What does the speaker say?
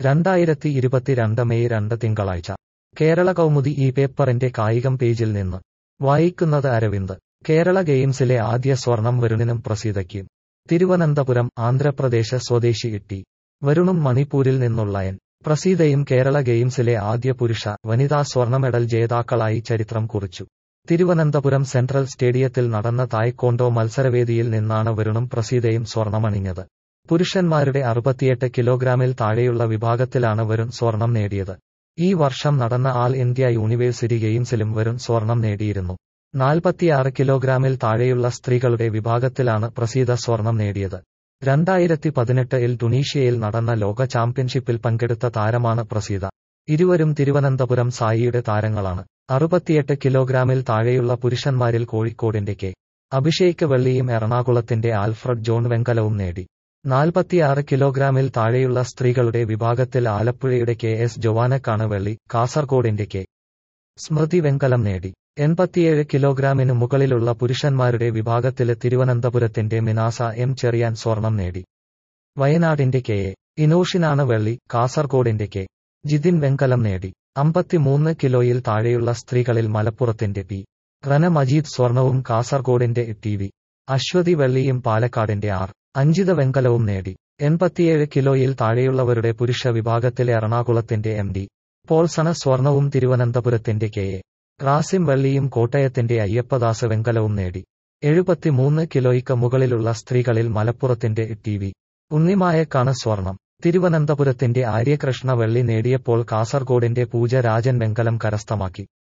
രണ്ടായിരത്തി ഇരുപത്തിരണ്ട് മെയ് രണ്ട് തിങ്കളാഴ്ച കേരള കൗമുദി ഈ പേപ്പറിന്റെ കായികം പേജിൽ നിന്ന് വായിക്കുന്നത് അരവിന്ദ് കേരള ഗെയിംസിലെ ആദ്യ സ്വർണം വരുണിനും പ്രസീതയ്ക്കും തിരുവനന്തപുരം ആന്ധ്രാപ്രദേശ് സ്വദേശി ഇട്ടി വരുണും മണിപ്പൂരിൽ നിന്നുള്ള എൻ പ്രസീതയും കേരള ഗെയിംസിലെ ആദ്യ പുരുഷ വനിതാ സ്വർണ്ണ മെഡൽ ജേതാക്കളായി ചരിത്രം കുറിച്ചു തിരുവനന്തപുരം സെൻട്രൽ സ്റ്റേഡിയത്തിൽ നടന്ന തായ്ക്കോണ്ടോ മത്സരവേദിയിൽ നിന്നാണ് വരുണും പ്രസീതയും സ്വർണമണിഞ്ഞത് പുരുഷന്മാരുടെ അറുപത്തിയെട്ട് കിലോഗ്രാമിൽ താഴെയുള്ള വിഭാഗത്തിലാണ് വരുൺ സ്വർണം നേടിയത് ഈ വർഷം നടന്ന ആൾ ഇന്ത്യ യൂണിവേഴ്സിറ്റി ഗെയിംസിലും വരുൺ സ്വർണം നേടിയിരുന്നു നാൽപ്പത്തിയാറ് കിലോഗ്രാമിൽ താഴെയുള്ള സ്ത്രീകളുടെ വിഭാഗത്തിലാണ് പ്രസീത സ്വർണം നേടിയത് രണ്ടായിരത്തി പതിനെട്ടിൽ ടുണീഷ്യയിൽ നടന്ന ലോക ചാമ്പ്യൻഷിപ്പിൽ പങ്കെടുത്ത താരമാണ് പ്രസീത ഇരുവരും തിരുവനന്തപുരം സായിയുടെ താരങ്ങളാണ് അറുപത്തിയെട്ട് കിലോഗ്രാമിൽ താഴെയുള്ള പുരുഷന്മാരിൽ കോഴിക്കോടിന്റെ കെ അഭിഷേക് വെള്ളിയും എറണാകുളത്തിന്റെ ആൽഫ്രഡ് ജോൺ വെങ്കലവും നേടി നാൽപ്പത്തിയാറ് കിലോഗ്രാമിൽ താഴെയുള്ള സ്ത്രീകളുടെ വിഭാഗത്തിൽ ആലപ്പുഴയുടെ കെ എസ് ജൊവാനക്കാണ് വെള്ളി കാസർഗോഡിന്റെ കെ സ്മൃതി വെങ്കലം നേടി എൺപത്തിയേഴ് കിലോഗ്രാമിന് മുകളിലുള്ള പുരുഷന്മാരുടെ വിഭാഗത്തില് തിരുവനന്തപുരത്തിന്റെ മിനാസ എം ചെറിയാൻ സ്വർണം നേടി വയനാടിന്റെ കെ എ ഇനോഷിനാണ് വെള്ളി കാസർഗോഡിന്റെ കെ ജിതിൻ വെങ്കലം നേടി അമ്പത്തിമൂന്ന് കിലോയിൽ താഴെയുള്ള സ്ത്രീകളിൽ മലപ്പുറത്തിന്റെ പി റന മജീദ് സ്വർണവും കാസർഗോഡിന്റെ ടി വി അശ്വതി വെള്ളിയും പാലക്കാടിന്റെ ആർ അഞ്ചിത വെങ്കലവും നേടി എൺപത്തിയേഴ് കിലോയിൽ താഴെയുള്ളവരുടെ പുരുഷ വിഭാഗത്തിലെ എറണാകുളത്തിന്റെ എം ഡി പോൾസണ സ്വർണവും തിരുവനന്തപുരത്തിന്റെ കെ എ റാസിം വെള്ളിയും കോട്ടയത്തിന്റെ അയ്യപ്പദാസ് വെങ്കലവും നേടി എഴുപത്തിമൂന്ന് കിലോയ്ക്ക് മുകളിലുള്ള സ്ത്രീകളിൽ മലപ്പുറത്തിന്റെ ടി വി ഉണ്ണിമായക്കാണ് സ്വർണം തിരുവനന്തപുരത്തിന്റെ ആര്യകൃഷ്ണ വെള്ളി നേടിയപ്പോൾ കാസർഗോഡിന്റെ പൂജ രാജൻ വെങ്കലം കരസ്ഥമാക്കി